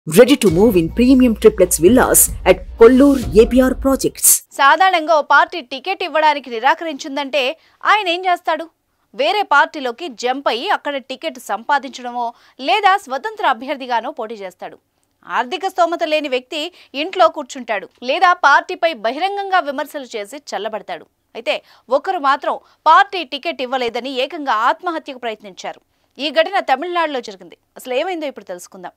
Ready to move in premium triplex villas at Kollur APR Projects. సాధారణంగా ఓ party ticket ఇవ్వడానికి నిరాకరించిందంటే ఆయన ఏం చేస్తాడు వేరే పార్టీలోకి జంప్ అయ్యి అక్కడ టికెట్ సంపాదించడమో లేదా స్వతంత్ర అభ్యర్థిగానో పోటీ చేస్తాడు ఆర్థిక స్తోమత లేని వ్యక్తి ఇంట్లో కూర్చుంటాడు లేదా పార్టీపై బహిరంగంగా విమర్శలు చేసి చల్లబడతాడు అయితే ఒకరు మాత్రం పార్టీ టికెట్ ఇవ్వలేదని ఏకంగా ఆత్మహత్యకు ప్రయత్నించారు ఈ ఘటన తమిళనాడులో జరిగింది అసలు ఏమైందో ఇప్పుడు తెలుసుకుందాం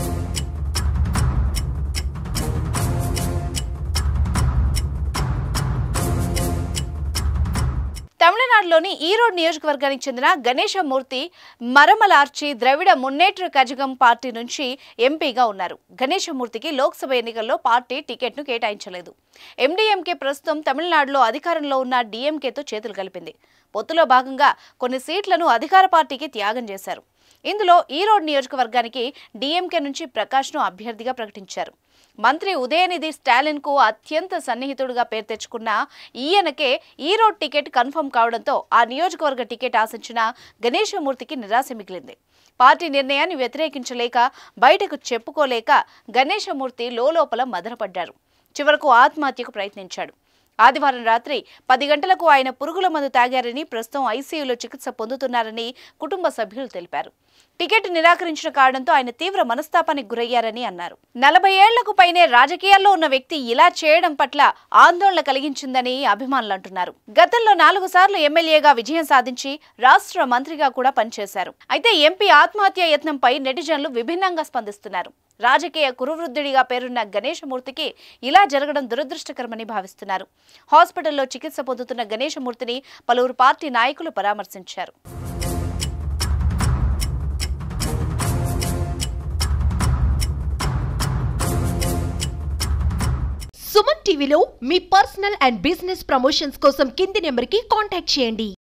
తమిళనాడులోని ఈరోడ్ నియోజకవర్గానికి చెందిన గణేశమూర్తి మరమలార్చి ద్రవిడ మున్నేట్ర కజగం పార్టీ నుంచి ఎంపీగా ఉన్నారు గణేశమూర్తికి లోక్సభ ఎన్నికల్లో పార్టీ టికెట్ను కేటాయించలేదు ఎండీఎంకే ప్రస్తుతం తమిళనాడులో అధికారంలో ఉన్న డీఎంకేతో చేతులు కలిపింది పొత్తులో భాగంగా కొన్ని సీట్లను అధికార పార్టీకి త్యాగం చేశారు ఇందులో ఈరోడ్ నియోజకవర్గానికి డీఎంకే నుంచి ప్రకాష్ను అభ్యర్థిగా ప్రకటించారు మంత్రి ఉదయనిధి స్టాలిన్ కు అత్యంత సన్నిహితుడిగా పేరు తెచ్చుకున్న ఈయనకే ఈరోడ్ టికెట్ కన్ఫర్మ్ కావడంతో ఆ నియోజకవర్గ టికెట్ ఆశించిన గణేశమూర్తికి నిరాశ మిగిలింది పార్టీ నిర్ణయాన్ని వ్యతిరేకించలేక బయటకు చెప్పుకోలేక గణేశమూర్తి లోపల మదనపడ్డారు చివరకు ఆత్మహత్యకు ప్రయత్నించాడు ఆదివారం రాత్రి పది గంటలకు ఆయన పురుగుల మందు తాగారని ప్రస్తుతం ఐసీయూలో చికిత్స పొందుతున్నారని కుటుంబ సభ్యులు తెలిపారు టికెట్ నిరాకరించిన కారణంతో ఆయన తీవ్ర మనస్తాపానికి గురయ్యారని అన్నారు నలభై ఏళ్లకు పైనే రాజకీయాల్లో ఉన్న వ్యక్తి ఇలా చేయడం పట్ల ఆందోళన కలిగించిందని అభిమానులు అంటున్నారు గతంలో నాలుగు సార్లు ఎమ్మెల్యేగా విజయం సాధించి రాష్ట్ర మంత్రిగా కూడా పనిచేశారు అయితే ఎంపీ ఆత్మహత్య యత్నంపై నెటిజన్లు విభిన్నంగా స్పందిస్తున్నారు రాజకీయ కురువృద్ధుడిగా పేరున్న గణేశమూర్తికి ఇలా జరగడం దురదృష్టకరమని భావిస్తున్నారు హాస్పిటల్లో చికిత్స పొందుతున్న గణేశమూర్తిని పలువురు పార్టీ నాయకులు పరామర్శించారు సుమన్ టీవీలో మీ పర్సనల్ అండ్ బిజినెస్ ప్రమోషన్స్ కోసం కింది నెంబర్కి కాంటాక్ట్ చేయండి